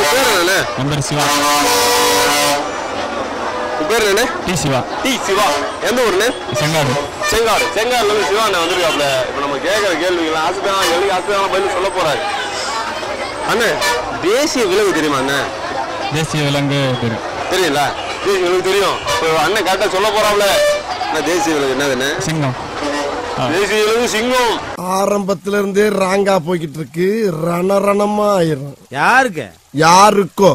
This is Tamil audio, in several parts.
பேர் என்னண்ணே என் பேர் சிவா உங்க பேர் என்னண்ணே டி சிவா டி சிவா எந்த ஊருண்ணே செங்காடு செங்காடு செங்காடுல இருந்து சிவா அண்ணன் வந்திருக்காப்ல இப்போ நம்ம கேட்குற கேள்விகள் ஆசுதான் கேள்வி ஆசுதான் பதில் சொல்ல போறாரு அண்ணே தேசிய விலங்கு தெரியுமா அண்ணே தேசிய விலங்கு பேர் தெரியல தேசிய விலங்கு தெரியும் இப்போ அண்ணன் கரெக்டாக சொல்ல போறாப்ல அண்ணா தேசிய விலங்கு என்னதுண்ணே சிங்கம் தேசிய விலங்கு சிங்கம் ஆரம்பத்துல இருந்தே ராங்கா போய்கிட்டு இருக்கு ரணரணமா ஆயிரும் யாருக்கு யாருக்கோ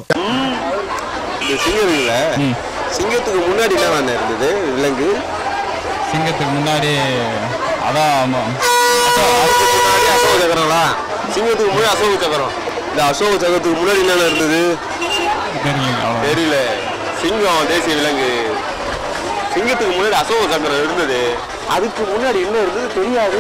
இந்த சிங்கம் இருக்குல்ல ம். சிங்கத்துக்கு முன்னாடி என்ன அண்ணே இருந்தது விலங்கு சிங்கத்துக்கு முன்னாடி அதான் ஆமா. அதுக்கு முன்னாடி அசோக சக்கரங்களா சிங்கத்துக்கு முன்னாடி அசோக சக்கரம் இந்த அசோக சக்கரத்துக்கு முன்னாடி என்ன இருந்தது தெரியல அவ்வளோ தெரியல சிங்கம் தேசிய விலங்கு சிங்கத்துக்கு முன்னாடி அசோக சக்கரம் இருந்தது அதுக்கு முன்னாடி என்ன இருந்தது தெரியாது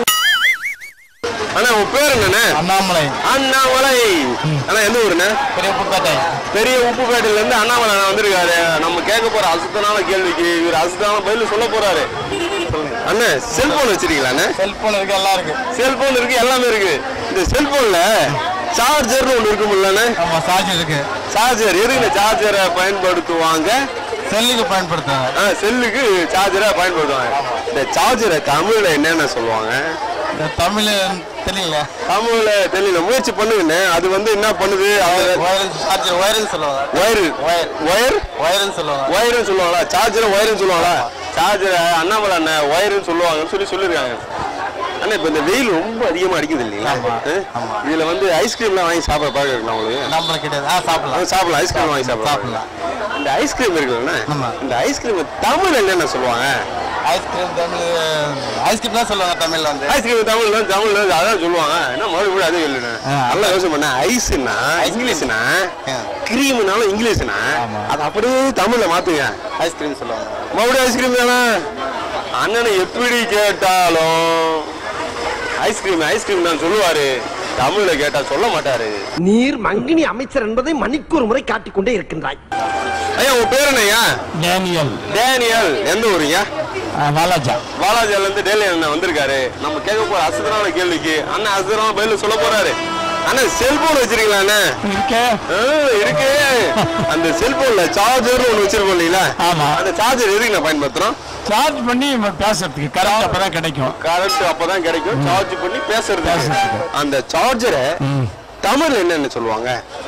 அண்ணா உன் பேர் என்னண்ணே அண்ணாமலை அண்ணாமலை அண்ணா எந்த ஊருண்ணே பெரிய புத்தாட்டை பெரிய உப்புப்பேட்டையில இருந்து அண்ணாமலை அண்ணா வந்திருக்காரு நம்ம கேட்க போற அசுத்தனான கேள்விக்கு இவர் அசுத்தனான பதில் சொல்ல போறாரு அண்ணே செல்போன் வச்சிருக்கீங்களா அண்ணே செல்போன் இருக்கு எல்லாம் இருக்கு செல்போன் இருக்கு எல்லாமே இருக்கு இந்த செல்போன்ல சார்ஜர்னு ஒன்று இருக்குமில்லண்ணே ஆமா சார்ஜர் இருக்கு சார்ஜர் எதுக்கு சார்ஜரை பயன்படுத்துவாங்க செல்லுக்கு பயன்படுத்துவாங்க ஆ, செல்லுக்கு சார்ஜரை பயன்படுத்துவாங்க இந்த சார்ஜரை தமிழ்ல என்னென்ன சொல்லுவாங்க இந்த தமிழ் தெரியல தமிழ்ல தெரியல முயற்சி பண்ணுங்கண்ணே அது வந்து என்ன பண்ணுது அதுல ஒயர் சார்ஜர் ஒயர்னு சொல்லுவாங்க ஒயர் ஒயர் ஒயர்னு சொல்லுவாங்க ஒயர்னு சொல்லுவாங்களா சார்ஜரை ஒயர்னு சொல்லுவாங்களா சார்ஜரை அண்ணாமலை அண்ணன் ஒயர்னு சொல்லுவாங்கன்னு சொல்லி சொல்லியிருக்காங்க அண்ணா இப்போ இந்த வெயில் ரொம்ப அதிகமா அடிக்குது இல்லைங்களா ஆமா, ஆ? ஆமா. இதுல வந்து ஐஸ்கிரீம்லாம் வாங்கி சாப்பிட பழக்கம் இருக்குங்களா உங்களுக்கு நம்மளுக்கு கிடையாது ஆ சாப்பிடலாம் அது சாப்பிடலாம் ஐஸ்கிரீம் வாங்கி சாப்பிடலாம் சாப்பிடலாம். இந்த ஐஸ்கிரீம் இருக்குல்லண்ணே ஆமா. இந்த ஐஸ்கிரீம் தமிழ் என்னென்ன சொல்லுவாங்க ஐஸ்கிரீம் தமிழ் ஐஸ்கிரீம் தான் சொல்லுவாங்க தமிழ்ல வந்து ஐஸ்கிரீம் தமிழ்ல தமிழ்ல அதான் சொல்லுவாங்க என்ன மறுபடியும் அதே இல்லைண்ணே ஆ. நல்லா யோசனை பண்ண ஐஸ்னா இங்கிலீஷ்னா ஆ. கிரீம்னாலும் இங்கிலீஷ்னா ஆமா. அது அப்படியே தமிழ்ல மாத்துங்க ஐஸ்கிரீம் சொல்லுவாங்க மறுபடியும் ஐஸ்கிரீம் தானே அண்ணனை எப்படி கேட்டாலும் ஐஸ்கிரீம் ஐஸ்கிரீம் தான் சொல்லுவாரு தமிழ்ல கேட்டா சொல்ல மாட்டாரு நீர் மங்கினி அமைச்சர் என்பதை மணிக்கு ஒரு முறை காட்டிக்கொண்டே இருக்கின்றாய் ஐயா உங்க பேர் என்னய்யா டேனியல் டேனியல் எந்த ஊருங்க வாலாஜா பாலாஜில இருந்து டெல்லி அண்ணன் வந்திருக்காரு நம்ம கேட்க போற அசுதனான கேள்விக்கு அண்ணன் அசுதனான பதில் சொல்ல போறாரு அண்ணா செல்போன் வச்சிருக்கீங்களா அண்ணா இருக்கே ஆ, இருக்கு அந்த செல்போன்ல சார்ஜர் ஒண்ணு வச்சிருக்கோம் இல்லைங்களா ஆமா. அந்த சார்ஜர் எதுக்கு நான் பயன்படுத்துறோம் சார்ஜ் பண்ணி நம்ம பேசுறதுக்கு கரெக்ட் அப்பதான் கிடைக்கும் கரண்ட் அப்பதான் கிடைக்கும் சார்ஜ் பண்ணி பேசுறது பேசுறதுக்கு. அந்த சார்ஜரை ம். தமிழ்ல என்னன்னு சொல்லுவாங்க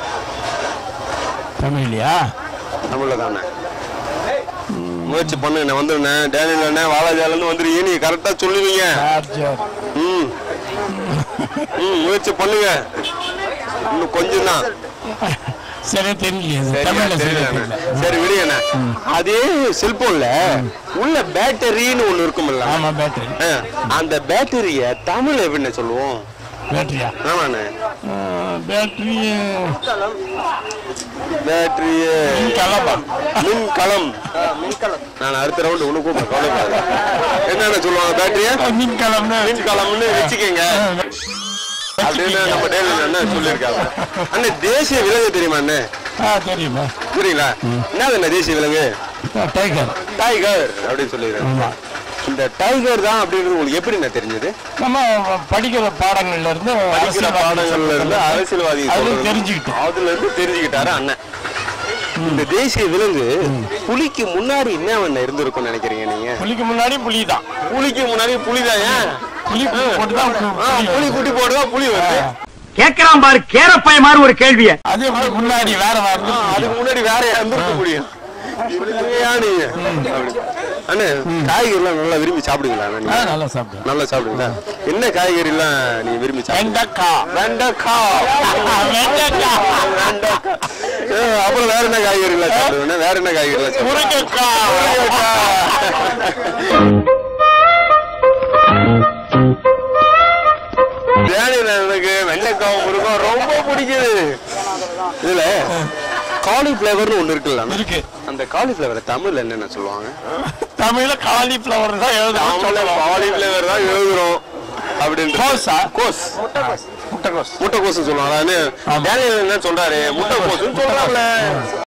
தமிழ்லையா தமிழ்ல தானே முயற்சி பண்ணுங்க வந்துருண்ணே டேனியல் அண்ணே வாலாஜாலன்னு வந்துருக்கீங்க நீங்க கரெக்டா சொல்லுவீங்க சார்ஜர் ம் ம் முயற்சி பண்ணுங்க இன்னும் கொஞ்சம் தான் சரியா தெரியலையே அது. தமிழ்ல சரியா தெரியல சரி விடுங்கண்ணே அதே செல்போன்ல உள்ள பேட்டரின்னு ஒண்ணு இருக்கும்ல ஆமா பேட்டரி ஆ, அந்த பேட்டரிய தமிழ்ல எப்படின்னு சொல்லுவோம் பேட்டரியா ஆமாண்ணே பேட்டரி பேட்டரிய கலப்பா மின் களம் நான் அடுத்த ரவுண்ட் உனக்கு கூப்பிட கவலைப்படாத என்னென்ன சொல்லுவாங்க பேட்டரிய மின்கலம்னு மின் களம்னு வச்சுக்கோங்க அப்படின்னு நம்ம டேவிட் அண்ணன் சொல்லியிருக்காங்க அண்ணே தேசிய விலங்கு தெரியுமா அண்ணே ஆ தெரியுமா புரியுங்களா என்னது என்ன தேசிய விலங்கு டைகர் டைகர் அப்படின்னு சொல்லியிருக்காங்க இந்த டைகர் தான் அப்படின்றது உங்களுக்கு எப்படி என்ன தெரிஞ்சது நம்ம படிக்கிற பாடங்கள்ல இருந்து படிக்கிற அரசியல்வாதி பாடங்கள்ல இருந்து அரசியல்வாதி அது சொல்றது. தெரிஞ்சுக்கிட்டோம். அதுல இருந்து தெரிஞ்சுக்கிட்டாரு அண்ணன் இந்த தேசிய விலங்கு புலிக்கு முன்னாடி என்ன ஒண்ணு இருந்திருக்கும்னு நினைக்கிறீங்க நீங்க புலிக்கு முன்னாடி புலி தான் புலிக்கு முன்னாடி புலிதான் ஏன் புலி போட்டு தான் ஆ, புலி குட்டி போடுவா புலி வருது கேட்கிறான் பாரு கேரப்பாய மாதிரி ஒரு கேள்விய அது எப்படி முன்னாடி வேற வேற ஆ, அதுக்கு முன்னாடி வேற இருந்திருக்க முடியும் ஏன் நீங்க அப்படி. அண்ணே காய்கறிலாம் நல்லா விரும்பி சாப்பிடுங்களா அண்ணா நீங்க? நல்லா சாப்பிடுவேன் நல்லா சாப்பிடுங்களா என்ன காய்கறிலாம் நீங்க விரும்பி சாப்பிடுங்க வெண்டைக்காய் வெண்டைக்காய் வெண்டைக்காய் வெண்டைக்காய். ஆ, அப்புறம் வேற என்ன காய்கறிலாம் சாப்பிடுவேன் வேற என்ன காய்கறிலாம் சாப்பிடுவேன் முருங்கைக்காய் டேனியல் எனக்கு வெண்டைக்காய் முருகம் ரொம்ப பிடிக்குது இதுல காலிஃபிளவர்னு ஒண்ணு இருக்குல்ல அண்ணா? இருக்கு அந்த காலிஃபிளவரை தமிழ்ல என்னென்ன சொல்லுவாங்க தமிழ்ல காலிஃபிளவர் தான் எழுதணும் நாமளே சொல்லலாம் காலிஃபிளவர் தான் எழுதுறோம் அப்படின்னு கோஸா? கோஸ் முட்டைக்கோஸ் முட்டைக்கோஸ் சொல்லுவாங்க டேனியல் என்ன சொல்றாரு முட்டைக்கோஸ்னு சொல்றாங்களே